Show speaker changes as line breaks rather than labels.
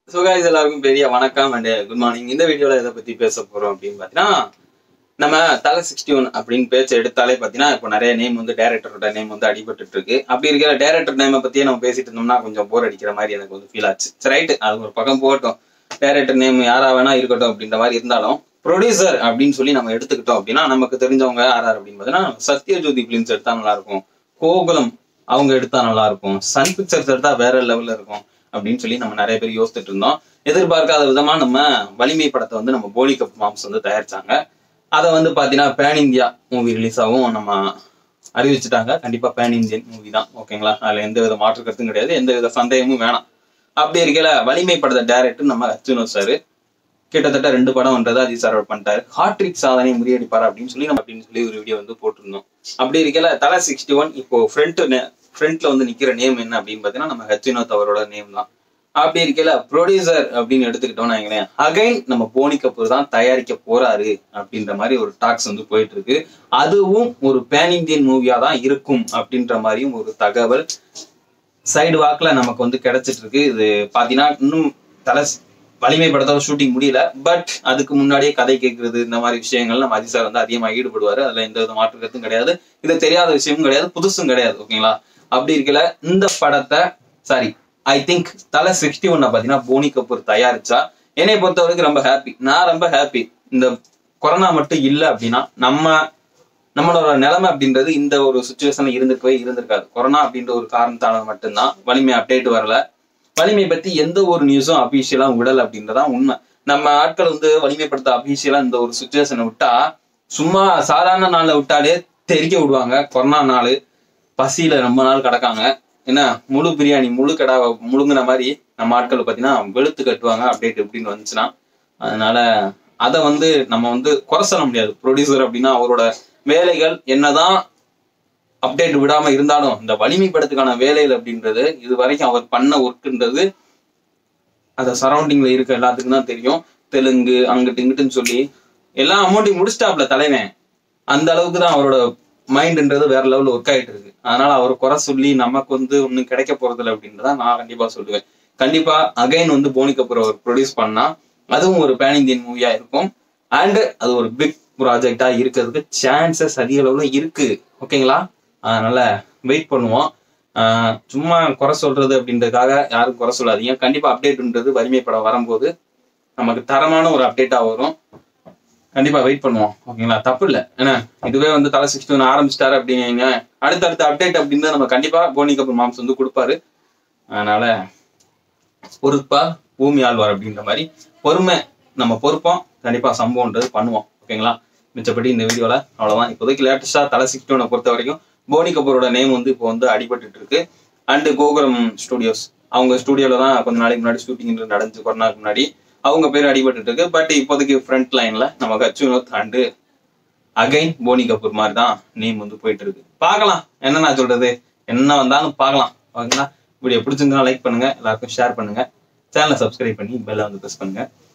so guys எல்லாருக்கும் பெரிய வணக்கம் அண்ட் குட் மார்னிங் இந்த வீடியோல எதை பத்தி பேச போறோம் அப்படின்னு பார்த்தீங்கன்னா நம்ம தலை சிக்ஸ்டி ஒன் அப்படின்னு பேச்சு எடுத்தாலே பார்த்தீங்கன்னா இப்போ நிறைய நேம் வந்து டேரக்டரோட நேம் வந்து அடிபட்டுட்டு இருக்கு அப்படி இருக்கிற டேரக்டர் நேமை பத்தியே நம்ம பேசிட்டு இருந்தோம்னா கொஞ்சம் போர் அடிக்கிற மாதிரி எனக்கு வந்து ஃபீல் ஆச்சு சரி ரைட்டு அது ஒரு பக்கம் போகட்டும் டேரக்டர் நேம் யாரா வேணா இருக்கட்டும் அப்படின்ற மாதிரி இருந்தாலும் ப்ரொடியூசர் அப்படின்னு சொல்லி நம்ம எடுத்துக்கிட்டோம் அப்படின்னா நமக்கு தெரிஞ்சவங்க யார் யார் அப்படின்னு பார்த்தீங்கன்னா சத்யஜோதி பிலிம்ஸ் எடுத்தா நல்லா இருக்கும் கோகுலம் அவங்க எடுத்தா நல்லா இருக்கும் சன் பிக்சர்ஸ் எடுத்தா வேற லெவல்ல இருக்கும் அப்படின்னு சொல்லி நம்ம நிறைய பேர் யோசிச்சுட்டு இருந்தோம் எதிர்பார்க்காத விதமா நம்ம வலிமை படத்தை வந்து நம்ம போலி கப் மாம்ஸ் வந்து தயாரிச்சாங்க அதை வந்து பாத்தீங்கன்னா பேன் இந்தியா மூவி ரிலீஸ் ஆகும் நம்ம அறிவிச்சுட்டாங்க கண்டிப்பா பேன் இந்தியன் மூவி தான் ஓகேங்களா அதுல எந்த வித மாற்று கருத்தும் கிடையாது எந்த வித சந்தேகமும் வேணாம் அப்படி இருக்கல வலிமை படத்தை டைரக்டர் நம்ம அர்ஜுனோ சார் கிட்டத்தட்ட ரெண்டு படம்ன்றது அஜித் சார் பண்ணிட்டாரு ஹாட்ரிக் சாதனை முறியடிப்பார் அப்படின்னு சொல்லி நம்ம அப்படின்னு சொல்லி ஒரு வீடியோ வந்து போட்டிருந்தோம் அப்படி இருக்கல தலை சிக்ஸ்டி ஒன் இப்போ ஃப்ரண்ட் ஃப்ரண்ட்ல வந்து நிக்கிற நேம் என்ன அப்படின்னு பாத்தீங்கன்னா நம்ம ஹச்சினோத் அவரோட நேம் தான் அப்படி இருக்கல ப்ரொடியூசர் அப்படின்னு எடுத்துக்கிட்டோம்னா வைங்களேன் அகைன் நம்ம போனி கபூர் தான் தயாரிக்க போறாரு அப்படின்ற மாதிரி ஒரு டாக்ஸ் வந்து போயிட்டு இருக்கு அதுவும் ஒரு பேன் இந்தியன் மூவியா தான் இருக்கும் அப்படின்ற மாதிரியும் ஒரு தகவல் சைடு வாக்குல நமக்கு வந்து கிடைச்சிட்டு இருக்கு இது பாத்தீங்கன்னா இன்னும் தலை வலிமை படத்தோட ஷூட்டிங் முடியல பட் அதுக்கு முன்னாடியே கதை கேட்கறது இந்த மாதிரி விஷயங்கள் நம்ம அஜித் சார் வந்து அதிகமா ஈடுபடுவாரு அதுல எந்த வித மாற்று கருத்தும் கிடையாது இது தெரியாத விஷயமும் கிடையாது புதுசும் கிடையாது ஓகேங்களா அப்படி இருக்கல இந்த படத்தை sorry I think Thala sixty ஒன்ன பாத்தீங்கன்னா போனி கபூர் தயாரிச்சா என்னை பொறுத்த வரைக்கும் ரொம்ப ஹாப்பி நான் ரொம்ப ஹாப்பி இந்த கொரோனா மட்டும் இல்ல அப்படின்னா நம்ம நம்மளோட நிலைமை அப்படின்றது இந்த ஒரு சுச்சுவேஷன்ல இருந்திருக்கவே இருந்திருக்காது கொரோனா அப்படின்ற ஒரு காரணத்தால மட்டும்தான் வலிமை அப்டேட் வரல வலிமை பத்தி எந்த ஒரு நியூஸும் அபிஷியலா விடல அப்படின்றதான் உண்மை நம்ம ஆட்கள் வந்து வலிமைப்படுத்த அபிஷியலா இந்த ஒரு சுச்சுவேஷனை விட்டா சும்மா சாதாரண நாள்ல விட்டாலே தெரிக்க விடுவாங்க கொரோனா நாள் பசியில ரொம்ப நாள் கிடக்காங்க என்ன முழு பிரியாணி முழு கடா முழுங்கின மாதிரி நம்ம ஆட்கள் பார்த்தீங்கன்னா வெளுத்து கட்டுவாங்க அப்டேட் எப்படின்னு வந்துச்சுன்னா அதனால அதை வந்து நம்ம வந்து குறை சொல்ல முடியாது ப்ரொடியூசர் அப்படின்னா அவரோட வேலைகள் என்னதான் அப்டேட் விடாம இருந்தாலும் இந்த வலிமை படத்துக்கான வேலைகள் அப்படின்றது இது வரைக்கும் அவர் பண்ண ஒர்க்குன்றது அந்த சரௌண்டிங்ல இருக்க எல்லாத்துக்கும் தான் தெரியும் தெலுங்கு அங்கிட்டு இங்கிட்டுன்னு சொல்லி எல்லா அமௌண்ட்டையும் முடிச்சிட்டாப்ல தலைவன் அந்த அளவுக்கு தான் அவரோட மைண்ட்ன்றது வேற லெவலில் ஒர்க் ஆயிட்டு இருக்கு அதனால அவர் குறை சொல்லி நமக்கு வந்து ஒன்றும் கிடைக்க போறதில்ல அப்படின்றத நான் கண்டிப்பா சொல்லுவேன் கண்டிப்பா அகைன் வந்து போனி கபூர் அவர் ப்ரொடியூஸ் பண்ணா அதுவும் ஒரு பேன் இந்தியன் மூவியா இருக்கும் அண்ட் அது ஒரு பிக் ப்ராஜெக்டா இருக்கிறதுக்கு சான்சஸ் அதிக அளவுல இருக்கு ஓகேங்களா அதனால வெயிட் பண்ணுவோம் ஆஹ் சும்மா குறை சொல்றது அப்படின்றதுக்காக யாரும் குறை சொல்லாதீங்க கண்டிப்பா அப்டேட்ன்றது வலிமை படம் வரும்போது நமக்கு தரமான ஒரு அப்டேட்டா வரும் கண்டிப்பா வெயிட் பண்ணுவோம் ஓகேங்களா தப்பு இல்ல ஏன்னா இதுவே வந்து தலை சிக்ஸ்டி ஒன் ஆரம்பிச்சிட்டாரு அப்படிங்க அடுத்தடுத்த அப்டேட் அப்படின்னு நம்ம கண்டிப்பா போனி கபூர் மாம்ஸ் வந்து கொடுப்பாரு அதனால பொறுப்பா பூமி ஆழ்வார் அப்படின்ற மாதிரி பொறுமை நம்ம பொறுப்போம் கண்டிப்பா சம்பவம்ன்றது பண்ணுவோம் ஓகேங்களா மிச்சப்படி இந்த வீடியோல அவ்வளவுதான் இப்போதைக்கு லேட்டஸ்டா தலை சிக்ஸ்டி ஒனை பொறுத்த வரைக்கும் போனி கபூரோட நேம் வந்து இப்போ வந்து அடிபட்டுட்டு இருக்கு அண்ட் கோகுரம் ஸ்டுடியோஸ் அவங்க ஸ்டுடியோல தான் கொஞ்ச நாளைக்கு முன்னாடி ஷூட்டிங் நடந்துச்சு கொரோனாக்கு முன்னாடி அவங்க பேர் அடிபட்டு இருக்கு பட் இப்போதைக்கு ஃப்ரண்ட் லைன்ல நம்ம கச்சுனோத் அண்டு அகைன் போனி கபூர் மாதிரி தான் நேம் வந்து போயிட்டு இருக்கு பார்க்கலாம் என்ன நான் சொல்றது என்ன வந்தாலும் பார்க்கலாம் ஓகேங்களா வீடியோ பிடிச்சிருந்தா லைக் பண்ணுங்க எல்லாருக்கும் ஷேர் பண்ணுங்க சேனலை சப்ஸ்கிரைப் பண்ணி பெல்ல வந்து ப்ரெஸ் பண்ணுங்க